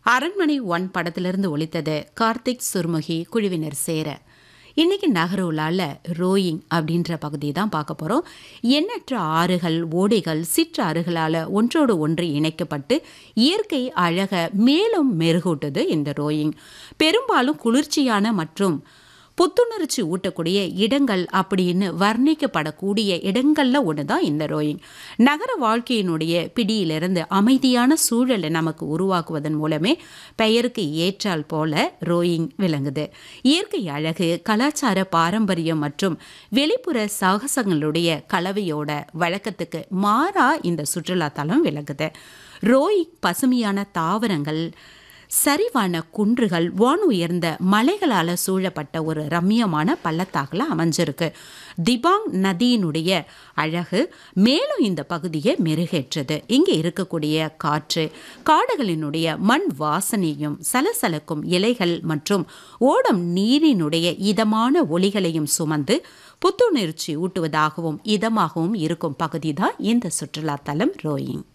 அரண்மனை ஒன் படத்திலிருந்து ஒலித்தது கார்த்திக் சுர்முகி குழுவினர் சேர இன்னைக்கு நகரோலால ரோயிங் அப்படின்ற பகுதி தான் பார்க்க போகிறோம் எண்ணற்ற ஆறுகள் ஓடைகள் சிற்றாறுகளால் ஒன்றோடு ஒன்று இணைக்கப்பட்டு இயற்கை அழக மேலும் மெருகூட்டுது இந்த ரோயிங் பெரும்பாலும் குளிர்ச்சியான மற்றும் புத்துணர்ச்சி ஊட்டக்கூடிய இடங்கள் அப்படின்னு வர்ணிக்கப்படக்கூடிய இடங்கள்ல ஒன்று தான் இந்த ரோயிங் நகர வாழ்க்கையினுடைய பிடியிலிருந்து அமைதியான சூழலை நமக்கு உருவாக்குவதன் மூலமே பெயருக்கு ஏற்றால் போல ரோயிங் விளங்குது இயற்கை அழகு கலாச்சார பாரம்பரியம் மற்றும் வெளிப்புற சாகசங்களுடைய கலவையோட வழக்கத்துக்கு மாறா இந்த சுற்றுலா தலம் விளங்குது ரோயிங் பசுமையான தாவரங்கள் சரிவான குன்றுகள் வான் உயர்ந்த மலைகளால் சூழப்பட்ட ஒரு ரம்மியமான பள்ளத்தாக்கில் அமைஞ்சிருக்கு திபாங் நதியினுடைய அழகு மேலும் இந்த பகுதியை மெருகேற்றது இங்கே இருக்கக்கூடிய காற்று காடுகளினுடைய மண் வாசனையும் சலசலக்கும் இலைகள் மற்றும் ஓடம் நீரினுடைய இதமான ஒளிகளையும் சுமந்து புத்துணர்ச்சி ஊட்டுவதாகவும் இதமாகவும் இருக்கும் பகுதி தான் இந்த சுற்றுலா தலம் ரோயிங்